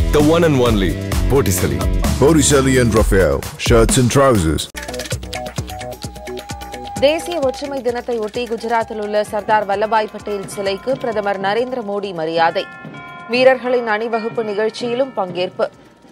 The one and only Botticelli. Botticelli and Raphael, shirts and trousers. தேசிய ஒற்றுமை தினத்தை ஒட்டி குஜராத்தில் உள்ள சர்தார் வல்லபாய் பட்டேல் சிலைக்கு பிரதமர் நரேந்திர மோடி மரியாதை வீரர்களின் அணிவகுப்பு நிகழ்ச்சியிலும் பங்கேற்பு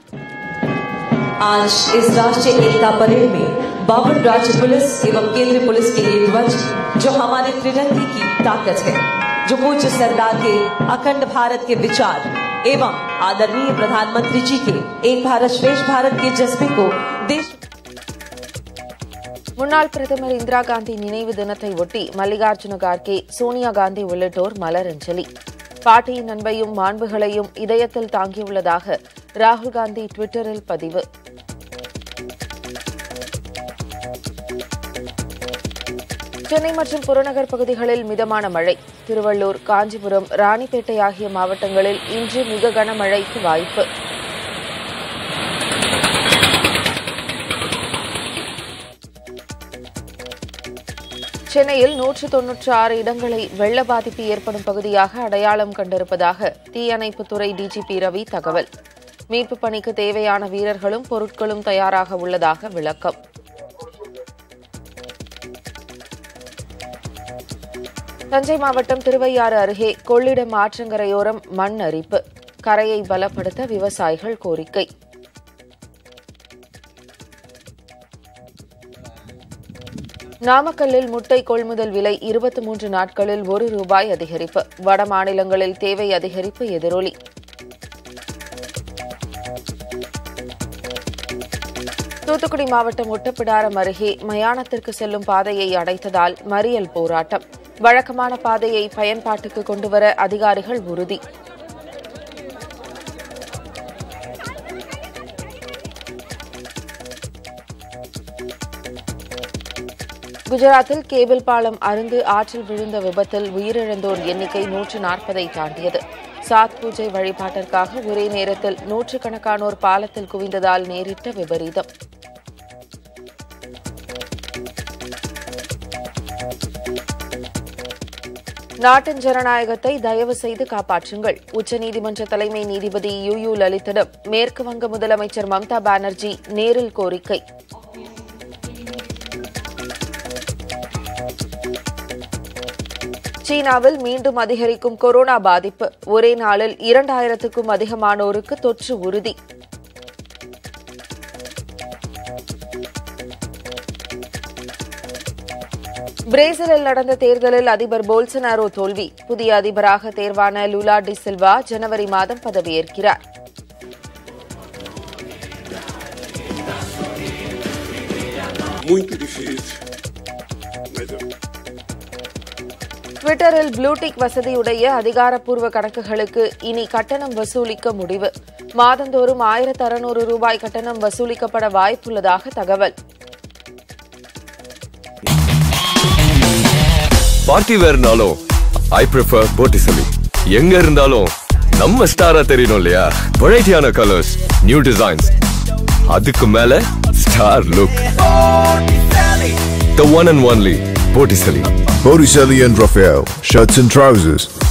आज इस राष्ट्रीय एकता परेड में बावन राज्य पुलिस एवं केंद्रीय पुलिस के लिए ध्वज जो हमारे त्रिरंगे की ताकत है जो पूज्य सरदार के अखंड भारत के विचार एवं आदरणीय प्रधानमंत्री जी के एक भारत श्रेष्ठ भारत के जज्बे को देश முன்னாள் பிரதமர் இந்திரா காந்தி நினைவு தினத்தை ஒட்டி மல்லிகார்ஜுன கார்கே சோனியா காந்தி உள்ளிட்டோர் மலரஞ்சலி பாட்டியின் அன்பையும் மாண்புகளையும் இதயத்தில் தாங்கியுள்ளதாக ராகுல் காந்தி டுவிட்டரில் பதிவு சென்னை மற்றும் புறநகர் பகுதிகளில் மிதமான மழை திருவள்ளூர் காஞ்சிபுரம் ராணிப்பேட்டை ஆகிய மாவட்டங்களில் இன்று மிக கனமழைக்கு வாய்ப்பு சென்னையில் நூற்று தொன்னூற்று ஆறு இடங்களை வெள்ள பாதிப்பு ஏற்படும் பகுதியாக அடையாளம் கண்டிருப்பதாக தீயணைப்புத்துறை டிஜிபி ரவி தகவல் மீட்புப் பணிக்கு தேவையான வீரர்களும் பொருட்களும் தயாராக உள்ளதாக விளக்கம் தஞ்சை மாவட்டம் திருவையாறு அருகே கொள்ளிடம் ஆற்றங்கரையோரம் மண் அரிப்பு கரையை பலப்படுத்த விவசாயிகள் கோரிக்கை நாமக்கல்லில் முட்டை கொள்முதல் விலை இருபத்தி மூன்று நாட்களில் ஒரு ரூபாய் அதிகரிப்பு வட மாநிலங்களில் தேவை அதிகரிப்பு எதிரொலி தூத்துக்குடி மாவட்டம் ஒட்டப்பிடாரம் அருகே மயானத்திற்கு செல்லும் பாதையை அடைத்ததால் மறியல் போராட்டம் வழக்கமான பாதையை பயன்பாட்டுக்கு கொண்டுவர அதிகாரிகள் உறுதி குஜராத்தில் கேபிள் பாலம் அருந்து ஆற்றில் விழுந்த விபத்தில் உயிரிழந்தோர் எண்ணிக்கை நூற்று நாற்பதை தாண்டியது சாத் பூஜை வழிபாட்டிற்காக ஒரே நேரத்தில் நூற்றுக்கணக்கானோர் பாலத்தில் குவிந்ததால் நேரிட்ட விபரீதம் நாட்டின் ஜனநாயகத்தை தயவு செய்து காப்பாற்றுங்கள் உச்சநீதிமன்ற தலைமை நீதிபதி யு யு லலித்திடம் மேற்கு வங்க முதலமைச்சர் மம்தா பானர்ஜி நேரில் கோரிக்கை சீனாவில் மீண்டும் அதிகரிக்கும் கொரோனா பாதிப்பு ஒரே நாளில் இரண்டாயிரத்துக்கும் அதிகமானோருக்கு தொற்று உறுதி பிரேசிலில் நடந்த தேர்தலில் அதிபர் போல்சனாரோ தோல்வி புதிய அதிபராக தேர்வான லுலா டி சில்வா ஜனவரி மாதம் பதவியேற்கிறார் muito difícil. Mas eu ட்விட்டரில் ப்ளூடிக் வசதியுடைய அதிகாரப்பூர்வ கணக்குகளுக்கு இனி கட்டணம் வசூலிக்க முடிவு மாதந்தோறும் ஆயிரத்து அறுநூறு ரூபாய் கட்டணம் வசூலிக்கப்பட வாய்ப்புள்ளதாக தகவல் பார்ட்டி வேர்னாலும் ஐ ப்ரிஃபர் Botticelli. எங்க இருந்தாலும் நம்ம ஸ்டாரா தெரியணும் இல்லையா வெரைட்டியான கலர்ஸ் நியூ டிசைன்ஸ் அதுக்கு மேல star look The one and only Botticelli. Botticelli and Raphael, shirts and trousers.